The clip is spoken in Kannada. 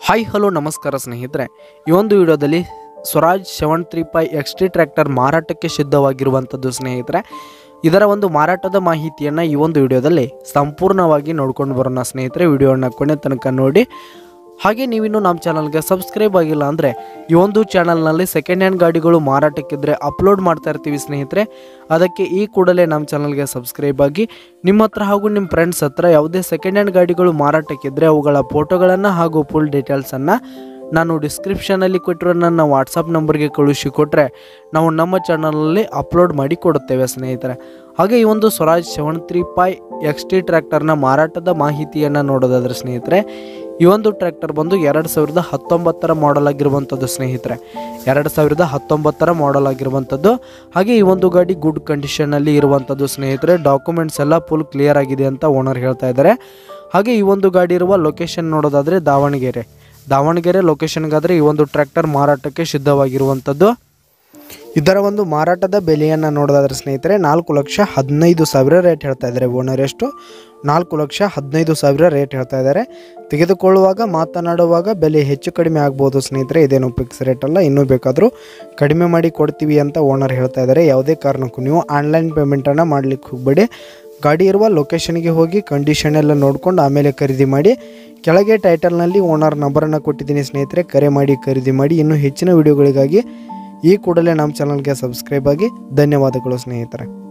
ಹಾಯ್ ಹಲೋ ನಮಸ್ಕಾರ ಸ್ನೇಹಿತರೆ ಈ ಒಂದು ವಿಡಿಯೋದಲ್ಲಿ Swaraj seven three five X T tractor ಮಾರಾಟಕ್ಕೆ ಸಿದ್ಧವಾಗಿರುವಂಥದ್ದು ಸ್ನೇಹಿತರೆ ಇದರ ಒಂದು ಮಾರಾಟದ ಮಾಹಿತಿಯನ್ನು ಈ ಒಂದು ವಿಡಿಯೋದಲ್ಲಿ ಸಂಪೂರ್ಣವಾಗಿ ನೋಡ್ಕೊಂಡು ಬರೋಣ ಸ್ನೇಹಿತರೆ ವಿಡಿಯೋನ ಕೊನೆ ತನಕ ನೋಡಿ ಹಾಗೆ ನೀವಿನ್ನೂ ನಮ್ಮ ಚಾನಲ್ಗೆ ಸಬ್ಸ್ಕ್ರೈಬ್ ಆಗಿಲ್ಲ ಅಂದರೆ ಈ ಒಂದು ಚಾನಲ್ನಲ್ಲಿ ಸೆಕೆಂಡ್ ಹ್ಯಾಂಡ್ ಗಾಡಿಗಳು ಮಾರಾಟಕ್ಕಿದ್ರೆ ಅಪ್ಲೋಡ್ ಮಾಡ್ತಾ ಇರ್ತೀವಿ ಸ್ನೇಹಿತರೆ ಅದಕ್ಕೆ ಈ ಕೂಡಲೇ ನಮ್ಮ ಚಾನಲ್ಗೆ ಸಬ್ಸ್ಕ್ರೈಬ್ ಆಗಿ ನಿಮ್ಮ ಹತ್ರ ಹಾಗೂ ನಿಮ್ಮ ಫ್ರೆಂಡ್ಸ್ ಹತ್ರ ಯಾವುದೇ ಸೆಕೆಂಡ್ ಹ್ಯಾಂಡ್ ಗಾಡಿಗಳು ಮಾರಾಟಕ್ಕಿದ್ರೆ ಅವುಗಳ ಫೋಟೋಗಳನ್ನು ಹಾಗೂ ಫುಲ್ ಡೀಟೇಲ್ಸನ್ನು ನಾನು ಡಿಸ್ಕ್ರಿಪ್ಷನಲ್ಲಿ ಕೊಟ್ಟಿರೋ ನನ್ನ ವಾಟ್ಸಪ್ ನಂಬರ್ಗೆ ಕಳುಹಿಸಿ ಕೊಟ್ಟರೆ ನಾವು ನಮ್ಮ ಚಾನಲಲ್ಲಿ ಅಪ್ಲೋಡ್ ಮಾಡಿ ಕೊಡುತ್ತೇವೆ ಸ್ನೇಹಿತರೆ ಹಾಗೆ ಈ ಒಂದು Swaraj seven three five X T ಟ್ರ್ಯಾಕ್ಟರ್ನ ಮಾರಾಟದ ಮಾಹಿತಿಯನ್ನು ನೋಡೋದಾದ್ರೆ ಸ್ನೇಹಿತರೆ ಈ ಒಂದು ಟ್ರ್ಯಾಕ್ಟರ್ ಬಂದು ಎರಡು ಸಾವಿರದ ಹತ್ತೊಂಬತ್ತರ ಮಾಡಲ್ ಆಗಿರುವಂಥದ್ದು ಸ್ನೇಹಿತರೆ ಎರಡು ಸಾವಿರದ ಹತ್ತೊಂಬತ್ತರ ಮಾಡಲ್ ಆಗಿರುವಂಥದ್ದು ಹಾಗೆ ಈ ಒಂದು ಗಾಡಿ ಗುಡ್ ಕಂಡೀಷನಲ್ಲಿ ಇರುವಂಥದ್ದು ಸ್ನೇಹಿತರೆ ಡಾಕ್ಯುಮೆಂಟ್ಸ್ ಎಲ್ಲ ಫುಲ್ ಕ್ಲಿಯರ್ ಆಗಿದೆ ಅಂತ ಓನರ್ ಹೇಳ್ತಾ ಇದ್ದಾರೆ ಹಾಗೆ ಈ ಒಂದು ಗಾಡಿ ಇರುವ ಲೊಕೇಶನ್ ನೋಡೋದಾದರೆ ದಾವಣಗೆರೆ ದಾವಣಗೆರೆ ಲೊಕೇಶನ್ಗಾದರೆ ಈ ಒಂದು ಟ್ರ್ಯಾಕ್ಟರ್ ಮಾರಾಟಕ್ಕೆ ಸಿದ್ಧವಾಗಿರುವಂಥದ್ದು ಇದರ ಒಂದು ಮಾರಾಟದ ಬೆಲೆಯನ್ನು ನೋಡೋದಾದ್ರೆ ಸ್ನೇಹಿತರೆ ನಾಲ್ಕು ಲಕ್ಷ ಹದಿನೈದು ಸಾವಿರ ರೇಟ್ ಹೇಳ್ತಾ ಇದ್ದಾರೆ ಓನರ್ ಎಷ್ಟು ನಾಲ್ಕು ಲಕ್ಷ ಹದಿನೈದು ಸಾವಿರ ರೇಟ್ ಹೇಳ್ತಾ ಇದ್ದಾರೆ ತೆಗೆದುಕೊಳ್ಳುವಾಗ ಮಾತನಾಡುವಾಗ ಬೆಲೆ ಹೆಚ್ಚು ಕಡಿಮೆ ಆಗ್ಬೋದು ಸ್ನೇಹಿತರೆ ಇದೇನು ಫಿಕ್ಸ್ ರೇಟ್ ಅಲ್ಲ ಇನ್ನೂ ಬೇಕಾದರೂ ಕಡಿಮೆ ಮಾಡಿ ಕೊಡ್ತೀವಿ ಅಂತ ಓನರ್ ಹೇಳ್ತಾ ಇದ್ದಾರೆ ಯಾವುದೇ ಕಾರಣಕ್ಕೂ ನೀವು ಆನ್ಲೈನ್ ಪೇಮೆಂಟನ್ನು ಮಾಡಲಿಕ್ಕೆ ಹೋಗಬೇಡಿ ಗಾಡಿ ಇರುವ ಲೊಕೇಶನ್ಗೆ ಹೋಗಿ ಕಂಡೀಷನ್ ಎಲ್ಲ ನೋಡ್ಕೊಂಡು ಆಮೇಲೆ ಖರೀದಿ ಮಾಡಿ ಕೆಳಗೆ ಟೈಟಲ್ನಲ್ಲಿ ಓನರ್ ನಂಬರನ್ನು ಕೊಟ್ಟಿದ್ದೀನಿ ಸ್ನೇಹಿತರೆ ಕರೆ ಮಾಡಿ ಖರೀದಿ ಮಾಡಿ ಇನ್ನೂ ಹೆಚ್ಚಿನ ವಿಡಿಯೋಗಳಿಗಾಗಿ ಈ ಕೂಡಲೇ ನಮ್ಮ ಚಾನಲ್ಗೆ ಸಬ್ಸ್ಕ್ರೈಬ್ ಆಗಿ ಧನ್ಯವಾದಗಳು ಸ್ನೇಹಿತರೆ